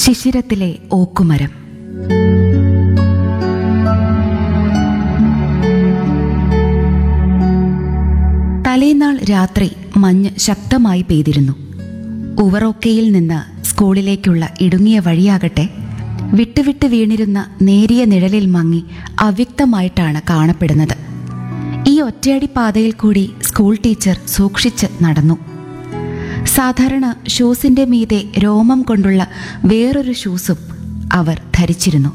ശിശിരത്തിലെ ഓക്കുമരം തലേനാൾ രാത്രി മഞ്ഞ് ശക്തമായി പെയ്തിരുന്നു ഉവറോക്കയിൽ നിന്ന് സ്കൂളിലേക്കുള്ള ഇടുങ്ങിയ വഴിയാകട്ടെ വിട്ടുവിട്ട് വീണിരുന്ന നേരിയ നിഴലിൽ മങ്ങി അവ്യക്തമായിട്ടാണ് കാണപ്പെടുന്നത് ഈ ഒറ്റയടി പാതയിൽ കൂടി സ്കൂൾ ടീച്ചർ സൂക്ഷിച്ച് നടന്നു സാധാരണ ഷൂസിന്റെ മീതെ രോമം കൊണ്ടുള്ള വേറൊരു ഷൂസും അവർ ധരിച്ചിരുന്നു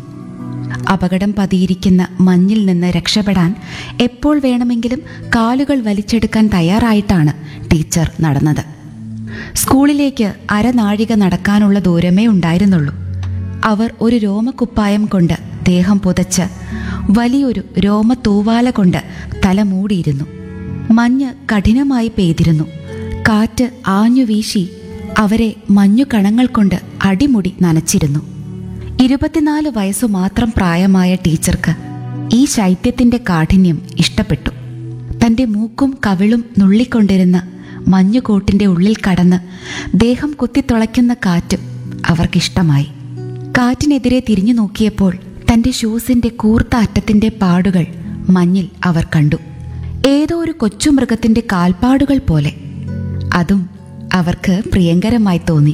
അപകടം പതിയിരിക്കുന്ന മഞ്ഞിൽ നിന്ന് രക്ഷപ്പെടാൻ എപ്പോൾ വേണമെങ്കിലും കാലുകൾ വലിച്ചെടുക്കാൻ തയ്യാറായിട്ടാണ് ടീച്ചർ നടന്നത് സ്കൂളിലേക്ക് അരനാഴിക നടക്കാനുള്ള ദൂരമേ ഉണ്ടായിരുന്നുള്ളൂ അവർ ഒരു രോമക്കുപ്പായം കൊണ്ട് ദേഹം പുതച്ച് വലിയൊരു രോമത്തൂവാല കൊണ്ട് തല മൂടിയിരുന്നു മഞ്ഞ് കഠിനമായി പെയ്തിരുന്നു കാറ്റ് ആഞ്ഞു വീശി അവരെ മഞ്ഞുകണങ്ങൾ കൊണ്ട് അടിമുടി നനച്ചിരുന്നു ഇരുപത്തിനാല് വയസ്സു മാത്രം പ്രായമായ ടീച്ചർക്ക് ഈ ശൈത്യത്തിന്റെ കാഠിന്യം ഇഷ്ടപ്പെട്ടു തന്റെ മൂക്കും കവിളും നുള്ളിക്കൊണ്ടിരുന്ന മഞ്ഞുകൂട്ടിന്റെ ഉള്ളിൽ കടന്ന് ദേഹം കുത്തിത്തുളയ്ക്കുന്ന കാറ്റും അവർക്കിഷ്ടമായി കാറ്റിനെതിരെ തിരിഞ്ഞു നോക്കിയപ്പോൾ തന്റെ ഷൂസിന്റെ കൂർത്ത അറ്റത്തിന്റെ പാടുകൾ മഞ്ഞിൽ അവർ കണ്ടു ഏതോ ഒരു കൊച്ചുമൃഗത്തിന്റെ കാൽപ്പാടുകൾ പോലെ അതും അവർക്ക് പ്രിയങ്കരമായി തോന്നി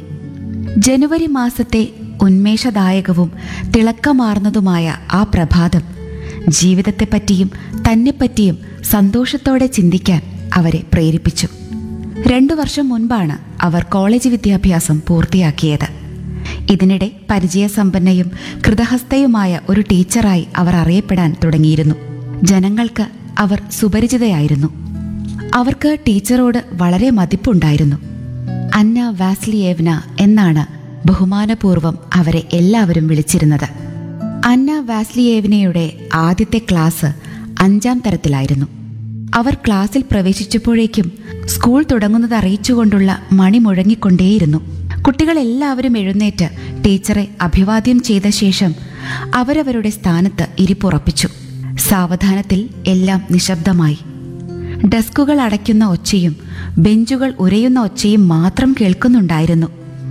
ജനുവരി മാസത്തെ ഉന്മേഷദായകവും തിളക്കമാർന്നതുമായ ആ പ്രഭാതം ജീവിതത്തെപ്പറ്റിയും തന്നെപ്പറ്റിയും സന്തോഷത്തോടെ ചിന്തിക്കാൻ അവരെ പ്രേരിപ്പിച്ചു രണ്ടു വർഷം മുൻപാണ് അവർ കോളേജ് വിദ്യാഭ്യാസം പൂർത്തിയാക്കിയത് ഇതിനിടെ പരിചയസമ്പന്നയും കൃതഹസ്തയുമായ ഒരു ടീച്ചറായി അവർ അറിയപ്പെടാൻ തുടങ്ങിയിരുന്നു ജനങ്ങൾക്ക് അവർ സുപരിചിതയായിരുന്നു അവർക്ക് ടീച്ചറോട് വളരെ മതിപ്പുണ്ടായിരുന്നു അന്ന വാസ്ലിയേവ്ന എന്നാണ് ബഹുമാനപൂർവ്വം അവരെ എല്ലാവരും വിളിച്ചിരുന്നത് അന്ന വാസ്ലിയേവ്നയുടെ ആദ്യത്തെ ക്ലാസ് അഞ്ചാം തരത്തിലായിരുന്നു അവർ ക്ലാസ്സിൽ പ്രവേശിച്ചപ്പോഴേക്കും സ്കൂൾ തുടങ്ങുന്നത് അറിയിച്ചുകൊണ്ടുള്ള മണി മുഴങ്ങിക്കൊണ്ടേയിരുന്നു കുട്ടികളെല്ലാവരും എഴുന്നേറ്റ് ടീച്ചറെ അഭിവാദ്യം ചെയ്ത ശേഷം അവരവരുടെ സ്ഥാനത്ത് ഇരിപ്പുറപ്പിച്ചു സാവധാനത്തിൽ എല്ലാം നിശബ്ദമായി ഡെസ്കുകൾ അടയ്ക്കുന്ന ഒച്ചയും ബെഞ്ചുകൾ ഉരയുന്ന ഒച്ചയും മാത്രം കേൾക്കുന്നുണ്ടായിരുന്നു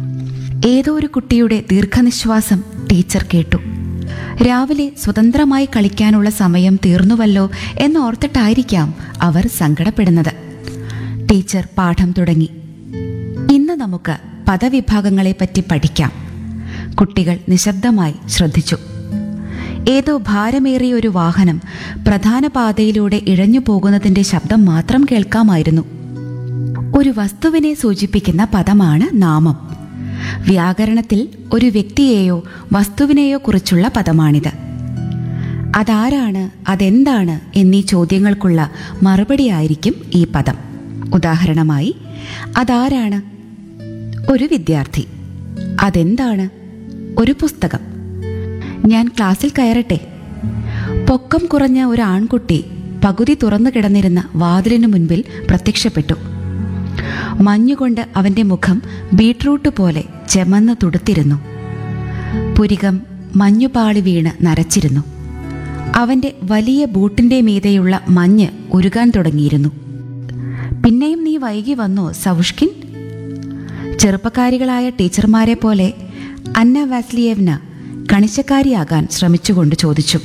ഏതോ ഒരു കുട്ടിയുടെ ദീർഘനിശ്വാസം ടീച്ചർ കേട്ടു രാവിലെ സ്വതന്ത്രമായി കളിക്കാനുള്ള സമയം തീർന്നുവല്ലോ എന്നോർത്തിട്ടായിരിക്കാം അവർ സങ്കടപ്പെടുന്നത് ടീച്ചർ പാഠം തുടങ്ങി ഇന്ന് നമുക്ക് പദവിഭാഗങ്ങളെപ്പറ്റി പഠിക്കാം കുട്ടികൾ നിശബ്ദമായി ശ്രദ്ധിച്ചു ഏതോ ഭാരമേറിയ ഒരു വാഹനം പ്രധാന പാതയിലൂടെ ഇഴഞ്ഞു പോകുന്നതിന്റെ ശബ്ദം മാത്രം കേൾക്കാമായിരുന്നു ഒരു വസ്തുവിനെ സൂചിപ്പിക്കുന്ന പദമാണ് നാമം വ്യാകരണത്തിൽ ഒരു വ്യക്തിയെയോ വസ്തുവിനെയോ കുറിച്ചുള്ള പദമാണിത് അതാരാണ് അതെന്താണ് എന്നീ ചോദ്യങ്ങൾക്കുള്ള മറുപടിയായിരിക്കും ഈ പദം ഉദാഹരണമായി അതാരാണ് ഒരു വിദ്യാർത്ഥി അതെന്താണ് ഒരു പുസ്തകം ഞാൻ ക്ലാസ്സിൽ കയറട്ടെ പൊക്കം കുറഞ്ഞ ഒരു ആൺകുട്ടി പകുതി തുറന്നു കിടന്നിരുന്ന വാതിലിനു മുൻപിൽ പ്രത്യക്ഷപ്പെട്ടു മഞ്ഞുകൊണ്ട് അവന്റെ മുഖം ബീട്രൂട്ട് പോലെ ചെമന്ന് തുടുത്തിരുന്നു പുരികം മഞ്ഞുപാളി വീണ് നരച്ചിരുന്നു അവന്റെ വലിയ ബൂട്ടിന്റെ മീതെയുള്ള മഞ്ഞ് ഉരുകാൻ തുടങ്ങിയിരുന്നു പിന്നെയും നീ വൈകി വന്നോ സവുഷ്കിൻ ചെറുപ്പക്കാരികളായ ടീച്ചർമാരെ പോലെ അന്ന വാസ്ലിയേവ്ന കണിശക്കാരിയാകാൻ ശ്രമിച്ചുകൊണ്ട് ചോദിച്ചു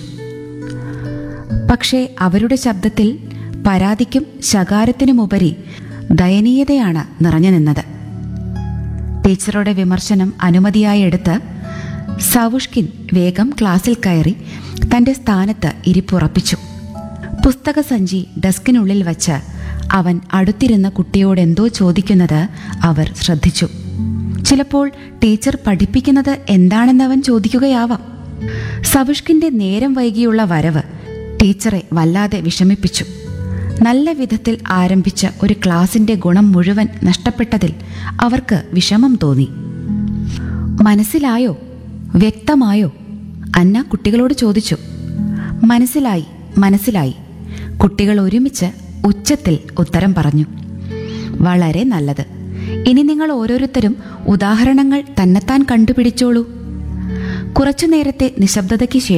പക്ഷേ അവരുടെ ശബ്ദത്തിൽ പരാതിക്കും ശകാരത്തിനുമുപരി ദയനീയതയാണ് നിറഞ്ഞു നിന്നത് ടീച്ചറുടെ വിമർശനം അനുമതിയായി എടുത്ത് സവുഷ്കിൻ വേഗം ക്ലാസ്സിൽ കയറി തന്റെ സ്ഥാനത്ത് ഇരിപ്പുറപ്പിച്ചു പുസ്തക സഞ്ചി ഡെസ്കിനുള്ളിൽ വച്ച് അവൻ അടുത്തിരുന്ന കുട്ടിയോട് എന്തോ ചോദിക്കുന്നത് അവർ ശ്രദ്ധിച്ചു ചിലപ്പോൾ ടീച്ചർ പഠിപ്പിക്കുന്നത് എന്താണെന്നവൻ ചോദിക്കുകയാവാം സവുഷ്കിന്റെ നേരം വൈകിയുള്ള വരവ് ടീച്ചറെ വല്ലാതെ വിഷമിപ്പിച്ചു നല്ല വിധത്തിൽ ആരംഭിച്ച ഒരു ക്ലാസിന്റെ ഗുണം മുഴുവൻ നഷ്ടപ്പെട്ടതിൽ അവർക്ക് വിഷമം തോന്നി മനസ്സിലായോ വ്യക്തമായോ അന്ന കുട്ടികളോട് ചോദിച്ചു മനസ്സിലായി മനസ്സിലായി കുട്ടികൾ ഒരുമിച്ച് ഉച്ചത്തിൽ ഉത്തരം പറഞ്ഞു വളരെ നല്ലത് ഇനി നിങ്ങൾ ഓരോരുത്തരും ഉദാഹരണങ്ങൾ തന്നെത്താൻ കണ്ടുപിടിച്ചോളൂ കുറച്ചു നേരത്തെ നിശബ്ദതയ്ക്ക് ശേഷം